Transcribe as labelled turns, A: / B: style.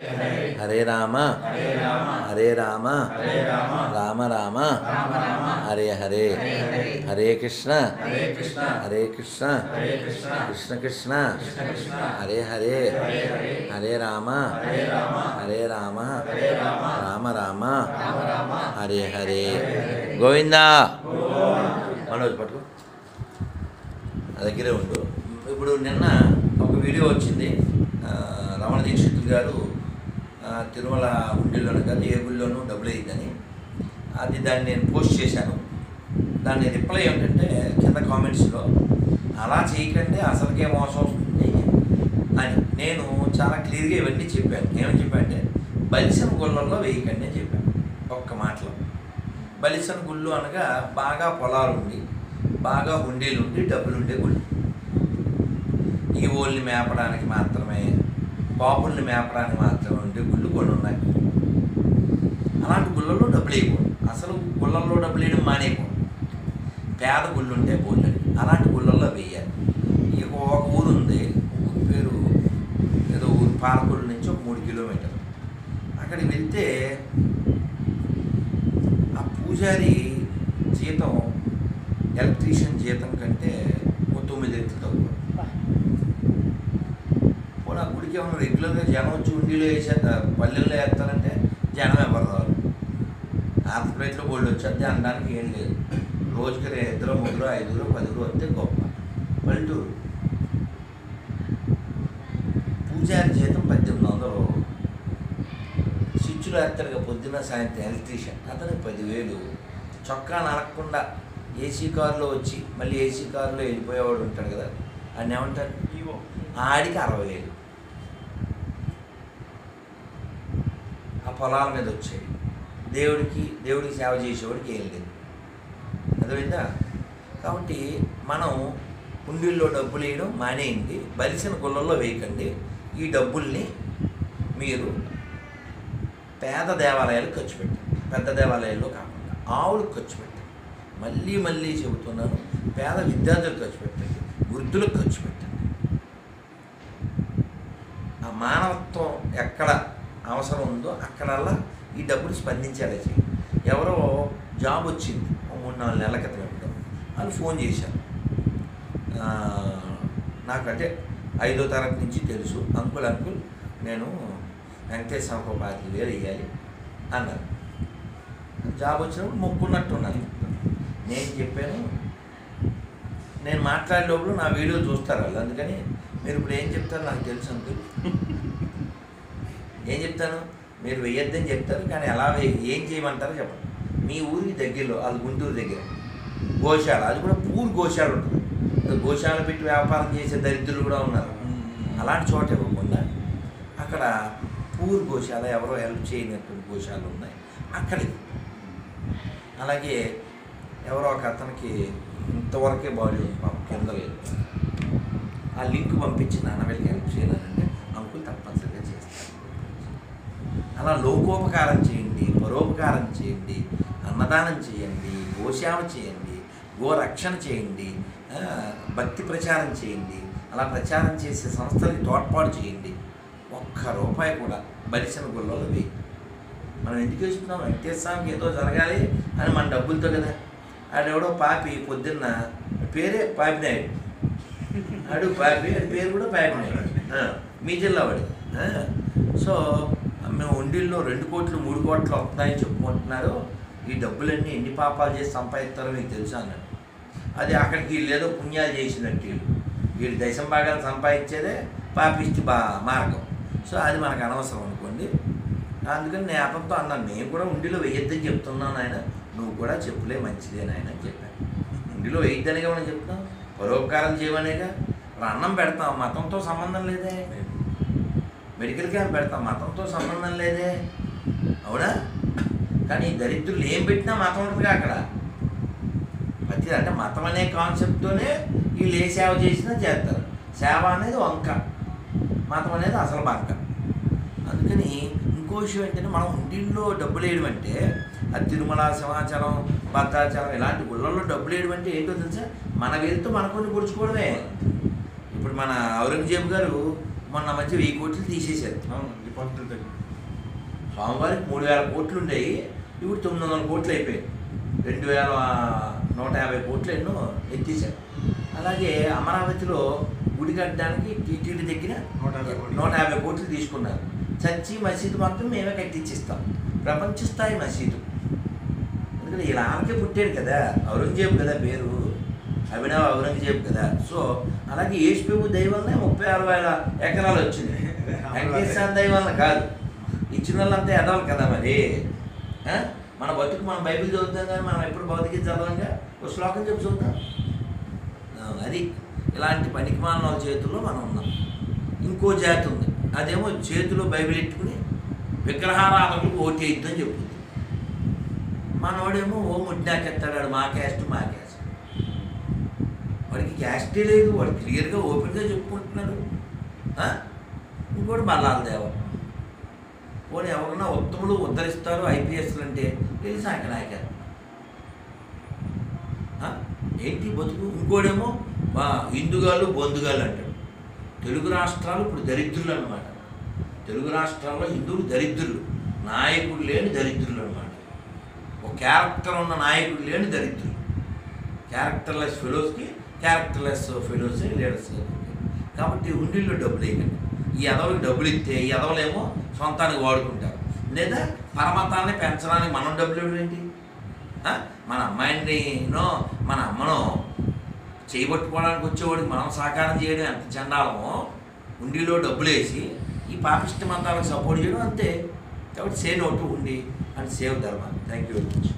A: హరే రామ హరే రామ రామ రామ హరే హరే హరే కృష్ణ హరే కృష్ణ కృష్ణ కృష్ణ హరే హరే హరే రామ హరే రామ రామ రామ హరే హరే గోవిందా మనోజ్ పట్టుకో నా దగ్గరే ఉండు ఇప్పుడు నిన్న ఒక వీడియో వచ్చింది ఆ, రమణ దీక్షితులు గారు ఆ, తిరుమల హుండీలోనే కాదు ఏ గుళ్ళోనూ డబ్బులు వేయద్దని అది దాన్ని నేను పోస్ట్ చేశాను దాన్ని రిప్లై ఏంటంటే కింద కామెంట్స్లో అలా చేయకండి అసలుకే మోసం వస్తుంది అని నేను చాలా క్లియర్గా ఇవన్నీ చెప్పాను ఏమని చెప్పానంటే బలిసిన గుళ్ళల్లో వేయకండి అని చెప్పాను ఒక్క మాటలో బలిసిన గుళ్ళు అనగా బాగా పొలాలు ఉండి బాగా హుండీలు ఉండి డబ్బులు ఉండే గుళ్ళు ఈ ఓల్ని మేపడానికి మాత్రమే పాపుల్ని మేపడానికి మాత్రమే ఉండే గుళ్ళు కొన్ని ఉన్నాయి అలాంటి గుళ్ళల్లో డబ్బులు వేయకూడదు అసలు గుళ్ళల్లో డబ్బులు వేయడం మానేయకూడదు పేద గుళ్ళు ఉంటే బోళ్ళని అలాంటి గుళ్ళల్లో వేయాలి ఇక ఒక ఊరు ఉంది ఊరి పేరు ఏదో ఊరు పాలకొల్లు నుంచి ఒక మూడు కిలోమీటర్లు అక్కడికి వెళ్తే ఆ పూజారి జీతం ఎలక్ట్రీషియన్ జీతం కంటే ఓ తొమ్మిది రెట్లు తక్కువ పోనీ ఆ గుడికి ఏమన్నా రెగ్యులర్గా జనం వచ్చి ఉండిలో వేసేస్తారు పల్లెల్లో వేస్తారంటే జనం ఎవరు రారు ఆంధ్రప్రదేశ్లో గోల్డ్ వచ్చేది అనడానికి ఏం లేదు రోజుకి రే- ఇద్దరు ముగ్గురు ఐదుగురు పదుగురు వస్తే గొప్ప పల్లెటూరు పూజారి జీతం పద్దెనిమిది వందలు స్విచ్లు వేస్తాడుగా పొద్దున్న సాయంత్రం ఎలక్ట్రీషియన్ అతనికి పదివేలు చొక్కా నడకుండా ఏసీ కారులో వచ్చి మళ్ళీ ఏసీ కారులో వెళ్ళిపోయేవాడు ఉంటాడు కదా ఆయన ఏమంటాడు ఆడికి అరవై వేలు ఆ పొలాల మీద వచ్చాయి దేవుడికి దేవుడికి సేవ చేసేవాడికి ఏం లేదు అర్థమైందా కాబట్టి మనం కుండీల్లో డబ్బులు వేయడం మానేయండి బలిసిన గుళ్ళల్లో వేయకండి ఈ డబ్బుల్ని మీరు పేద దేవాలయాలకు ఖర్చు పెట్టండి పెద్ద దేవాలయాల్లో కాకుండా ఆవులకు ఖర్చు పెట్టండి మళ్ళీ మళ్ళీ చెబుతున్నాను పేద విద్యార్థులకు ఖర్చు పెట్టండి వృద్ధులకు ఖర్చు పెట్టండి ఆ మానవత్వం ఎక్కడ అవసరం ఉందో అక్కడల్లా ఈ డబ్బులు స్పందించేలా చేయండి ఎవరో జాబ్ వచ్చింది ఓ మూడు నాలుగు నెలల క్రితం ఎప్పుడో వాళ్ళు ఫోన్ చేశారు ఆ, నాకంటే ఐదో తరగతి నుంచి తెలుసు అంకుల్ అంకుల్ నేను వెంకటేశ్వర ఒక పాతిక వేలు వేయాలి అన్నారు జాబ్ వచ్చినప్పుడు మొక్కున్నట్టున్నాను నేను చెప్పాను నేను మాట్లాడే లోపల నా వీడియో చూస్తారు వాళ్ళు అందుకని మీరు ఇప్పుడు ఏం చెప్తారు నాకు తెలుసు అంకుల్ ఏం చెప్తాను మీరు వెయ్యొద్దని చెప్తారు కానీ ఎలా వే ఏం చేయమంటారో చెప్పండి మీ ఊరికి దగ్గరలో అది గుంటూరు దగ్గర గోశాల అది కూడా పూర్ గోశాల ఉంటుంది అది గోశాల పెట్టి వ్యాపారం చేసే దరిద్రులు కూడా ఉన్నారు అలాంటి చోట ఇవ్వకుండా అక్కడ పూర్ గోశాల ఎవరో హెల్ప్ చేయనటువంటి గోశాలలు ఉన్నాయి అక్కడ ఇవ్వు. అలాగే ఎవరో ఒక అతనికి ఇంతవరకే బాడీ ఉంది పాపం కింద లేదు ఆ లింక్ పంపించి నాన్న వెళ్ళి హెల్ప్ చేయాలంటే అంకుల్ తప్పనిసరిగా చేస్తారు అలా లోకోపకారం చేయండి పరోపకారం చేయండి అన్నదానం చేయండి గోసేవ చేయండి గోరక్షణ చేయండి ఆ, భక్తి ప్రచారం చేయండి అలా ప్రచారం చేసే సంస్థలకి తోడ్పాటు చేయండి ఒక్క రూపాయి కూడా బలిసిన గుళ్ళలో వేయి మనం ఎందుకు వేసుకున్నాం వెంకటేశ్వర స్వామికి ఏదో జరగాలి అని మన డబ్బులతో కదా ఆడెవడో పాపి పొద్దున్న పేరే పాపి నాయుడు ఆడు పాపి ఆడి పేరు కూడా పాపి నాయుడు ఆ, మీ జిల్లా వాడు ఆ, సో మేము ఉండిల్లో రెండు కోట్లు మూడు కోట్లు వస్తున్నాయని చెప్పుకుంటున్నారు ఈ డబ్బులన్నీ ఎన్ని పాపాలు చేసి సంపాదిస్తారో మీకు తెలుసా అన్నాడు అది అక్కడికి వీళ్ళు ఏదో పుణ్యాలు చేసినట్టు వీళ్ళు వీళ్ళు దశం భాగాలు సంపాదించేదే పాపిష్టి బా మార్గం సో అది మనకు అనవసరం అనుకోండి అందుకని నేను అతనితో అన్నాను నేను కూడా ఉండిలో వేయొద్దని చెప్తున్నాను ఆయన నువ్వు కూడా చెప్పులే మంచిదే నాయన అని చెప్పాను ఉండిలో వేయద్దనిగా మనం చెప్తాం పరోపకారం చేయమనేగా ఇప్పుడు అన్నం పెడతాం మతంతో సంబంధం లేదే మెడికల్ క్యాంప్ పెడతాం మతంతో సంబంధం లేదే అవునా కానీ ఈ దరిద్రులు ఏం పెట్టినా మతం ఉంటుందిగా అక్కడ ప్రతి అంటే మతం అనే కాన్సెప్ట్తోనే వీళ్ళు ఏ సేవ చేసినా చేస్తారు సేవ అనేది వంక మతం అనేది అసలు బంక అందుకని ఇంకో విషయం ఏంటంటే మనం ఉండిల్లో డబ్బులు వేయడం అంటే అది తిరుమల సింహాచలం భద్రాచలం ఇలాంటి గుళ్ళల్లో డబ్బులు వేయడం అంటే ఏంటో తెలుసా మన వెళ్తూ మనకొని పొడుచుకోవడమే ఇప్పుడు మన ఔరంగజేబు గారు మొన్న మధ్య వెయ్యి కోట్లు తీసేశారు
B: అవును డిపాజిట్ దగ్గర
A: స్వామివారికి మూడు వేల కోట్లు ఉండేవి ఇప్పుడు తొమ్మిది వందల కోట్లు అయిపోయాయి రెండు వేల నూట యాభై కోట్లు ఎన్నో ఎత్తేసారు అలాగే అమరావతిలో గుడి కట్టడానికి టీటీడీ దగ్గర
B: నూట యాభై కోట్లు.
A: నూట యాభై కోట్లు తీసుకున్నారు చర్చి మసీదు మాత్రం మేమే కట్టించిస్తాం ప్రపంచ స్థాయి మసీదు ఎందుకంటే ఇలా ఆమెకే పుట్టాడు కదా ఔరంగజేబు కదా పేరు అభినవ్ ఔరంగజేబు కదా సో అలాగే యేసుప్రభు దైవల్లే ముప్పై ఆరు వేల ఎకరాలు వచ్చింది వెంకటేశ్వర దైవల్ల కాదు ఇచ్చిన వాళ్ళంతా ఎదవాలి కదా మరి ఆ? మన బతుకు మనం బైబిల్ చదువుతాం కానీ మనం ఎప్పుడు భౌతిక చదవంగా ఒక శ్లోకం చెప్పి చూద్దాం ఆ, అది ఇలాంటి పనికిమాలిన వాళ్ళ చేతుల్లో మనం ఉన్నాం ఇంకో జాతి ఉంది అదేమో చేతిలో బైబిల్ ఎట్టుకుని విగ్రహారాధకులకు ఓటు వేయొద్దని చెప్తుంది మనోడేమో ఓ ముడ్డాకెత్తాడు మా క్యాస్ట్ మా క్యాస్ట్ వాడికి క్యాస్టే లేదు వాడు క్లియర్గా ఓపెన్గా చెప్పుకుంటున్నాడు ఆ? ఇంకోటి మల్లాల దేవ పోనీ ఎవరన్నా ఉత్తములు ఉద్ధరిస్తారు ఐపీఎస్లు అంటే తెలిసి అక్కడ నాయకారు ఏంటి బతుకు ఇంకోడేమో ఆ, హిందుగాలు బొందుగాలు అంటాడు తెలుగు రాష్ట్రాలు ఇప్పుడు దరిద్రులు అనమాట తెలుగు రాష్ట్రాల్లో హిందువులు దరిద్రులు నాయకుడు లేని దరిద్రులు అనమాట ఒక క్యారెక్టర్ ఉన్న నాయకుడు లేని దరిద్రులు క్యారెక్టర్లెస్ ఫెలోస్కి క్యారెక్టర్లెస్ ఫెలోస్ లీడర్స్ కాబట్టి ఉండిల్లో డబ్బులు వేయకండి ఈ ఎదవలకు డబ్బులు ఇస్తే ఈ ఎదవలేమో సొంతానికి వాడుకుంటారు లేదా పరమతాన్ని పెంచడానికి మనం డబ్బులు ఇవ్వడం ఏంటి ఆ? మన అమ్మాయిని నో మన అమ్మనో చేయబట్టుకోవడానికి వచ్చేవాడికి మనం సాకారం చేయడం ఎంత చండాలమో ఉండిలో డబ్బులు వేసి ఈ పాపిష్టి మంతాలకు సపోర్ట్ చేయడం అంతే కాబట్టి సే నోటు ఉండి and save dharma thank you very much